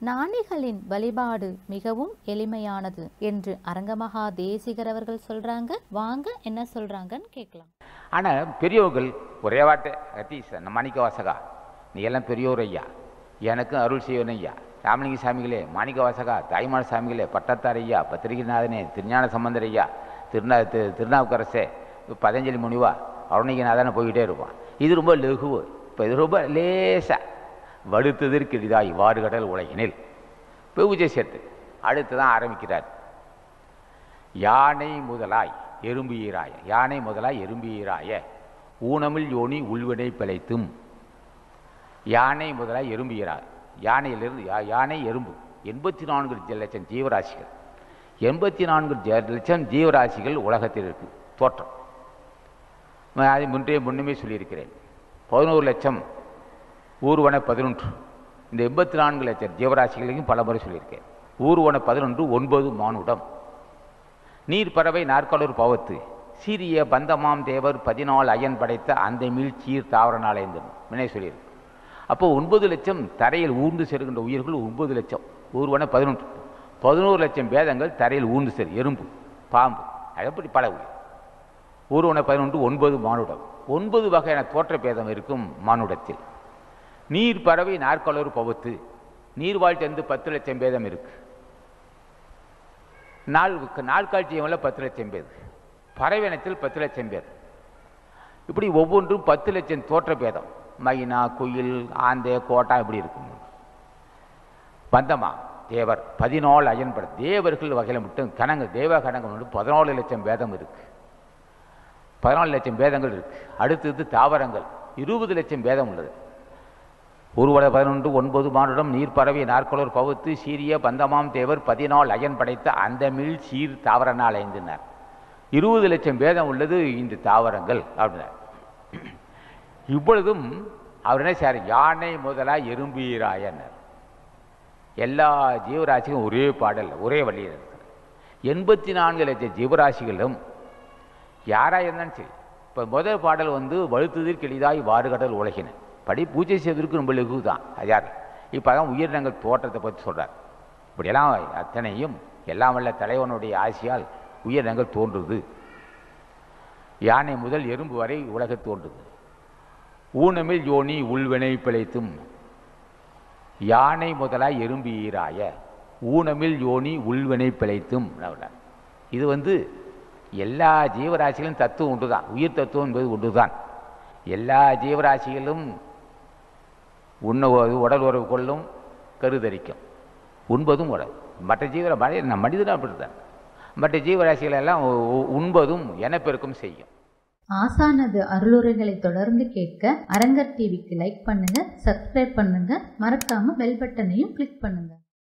ஞானிகளின் வழிபாடு மிகவும் எளிமையானது என்று அரங்கமகா தேசிகர் அவர்கள் சொல்றாங்க வாங்க என்ன சொல்றாங்கன்னு கேட்கலாம் ஆனால் பெரியவர்கள் ஒரே வார்த்தை கத்தீஸ் நம்ம மாணிக்க வாசகா நீ எல்லாம் பெரியோர் ஐயா எனக்கும் அருள் செய்வன் ஐயா ராமலிங்க சாமிகளே மாணிக்க வாசகா தாய்மான சாமிகளே பட்டத்தார் ஐயா பத்திரிகைநாதனே திருஞான சம்பந்தர் ஐயா திருநா திரு திருநாவுக்கரசே பதஞ்சலி முனிவா அருணகிரிநாதனை போய்கிட்டே இருப்பான் இது ரொம்ப லகுவு இப்போ இது ரொம்ப லேசா வடுத்ததற்கு எளிதாய் வாறு கடல் உலகினில் பூஜை சேர்த்து அடுத்து தான் ஆரம்பிக்கிறார் யானை முதலாய் எறும்பு ஈராய யானை முதலாய் எறும்பு ஈராய ஊனமில் யோனி உள்வினை பிழைத்தும் யானை முதலாய் எறும்பு ஈராய் யானையிலிருந்து யா- யானை எறும்பு எண்பத்தி நான்கு ஜ- லட்சம் ஜீவராசிகள் எண்பத்தி நான்கு ஜ- லட்சம் ஜீவராசிகள் உலகத்தில் இருக்கு தோற்றம் நான் அதை முன்றே முன்னுமே சொல்லியிருக்கிறேன் பதினோரு லட்சம் ஊர்வன பதினொன்று இந்த எண்பத்தி நான்கு லட்சம் ஜீவராசிகளையும் பல முறை சொல்லியிருக்கேன் ஊர்வன பதினொன்று ஒன்பது மானுடம் நீர் பறவை நாற்காலூர் பவத்து சீரிய பந்தமாம் தேவர் பதினாலு அயன் படைத்த அந்த மீள் சீர் தாவர நாளேந்தன் வினை சொல்லியிருக்கு அப்போ ஒன்பது லட்சம் தரையில் ஊர்ந்து செல்கின்ற உயிர்கள் ஒன்பது லட்சம் ஊர்வன பதினொன்று பதினோரு லட்சம் பேதங்கள் தரையில் ஊர்ந்து செல் எறும்பு பாம்பு அப்படி பல உயிர் ஊர்வன பதினொன்று ஒன்பது மானுடம் ஒன்பது வகையான தோற்ற பேதம் இருக்கும் மானுடத்தில் நீர் பறவை நாற்காலூர் பவத்து நீர்வாழ் சேர்ந்து பத்து லட்சம் பேதம் இருக்கு நாள் நாட்கால் ஜீவனில் பத்து லட்சம் பேர் பறவைனத்தில் பத்து லட்சம் பேர் இப்படி ஒவ்வொன்றும் பத்து லட்சம் தோற்ற பேதம் மைனா குயில் ஆந்தே கோட்டா இப்படி இருக்கும் பந்தமா தேவர் பதினாலு அயன்பட தேவர்கள் வகையில் மட்டும் கணங்கள் தேவ கணங்கள் மட்டும் பதினாலு லட்சம் பேதம் இருக்கு பதினாலு லட்சம் பேதங்கள் இருக்கு அடுத்தது தாவரங்கள் இருபது லட்சம் பேதம் உள்ளது ஒருவட பதினொன்று ஒன்பது மானுடம் நீர் பரவி நாற்கொளர் பகுத்து சீரிய பந்தமாம் தேவர் பதினாலு அயன் படைத்த அந்த மீள் சீர் தாவர நாள் ஐந்துனார் இருபது லட்சம் பேதம் உள்ளது இந்த தாவரங்கள் அப்படின்னார் இப்பொழுதும் அவர் என்ன செய்யார் யானை முதலா எறும்பீராயன்னார் எல்லா ஜீவராசிக்கும் ஒரே பாடல் ஒரே வழியில் இருக்கிறது எண்பத்தி நான்கு லட்சம் ஜீவராசிகளும் யாரா இருந்தாலும் சரி இப்போ முதல் பாடல் வந்து வழுத்துதிர் எளிதாய் வாறுகடல் உலகின படி பூஜை செய்வதற்கு ரொம்ப லகு தான் அது யார் இப்போ தான் உயிரினங்கள் தோற்றத்தை பற்றி சொல்கிறார் இப்படியெல்லாம் அத்தனையும் எல்லாம் வல்ல தலைவனுடைய ஆசையால் உயிரினங்கள் தோன்றுது யானை முதல் எறும்பு வரை உலகத் தோன்றுது ஊனமில் யோனி உள்வினை பிழைத்தும் யானை முதலாய் எறும்பு ஈராய ஊனமில் யோனி உள்வினை பிழைத்தும் அப்படின்னார். இது வந்து எல்லா ஜீவராசிகளும் தத்துவம் ஒன்று தான் உயிர் தத்துவம் என்பது ஒன்று தான் எல்லா ஜீவராசிகளும் உண்ண உடல் உறவு கொள்ளும் கருதரிக்கும் உண்பதும் உடல் மற்ற ஜீவர மனித மனிதனும் அப்படித்தான் மற்ற ஜீவராசிகள் எல்லாம் உ- உ- உண்பதும் எனப்பெருக்கும் செய்யும் ஆசானது அருளுரைகளை தொடர்ந்து கேட்க அரங்கர் டிவிக்கு லைக் பண்ணுங்க சப்ஸ்கிரைப் பண்ணுங்க மறக்காம பெல் பட்டனையும் கிளிக் பண்ணுங்க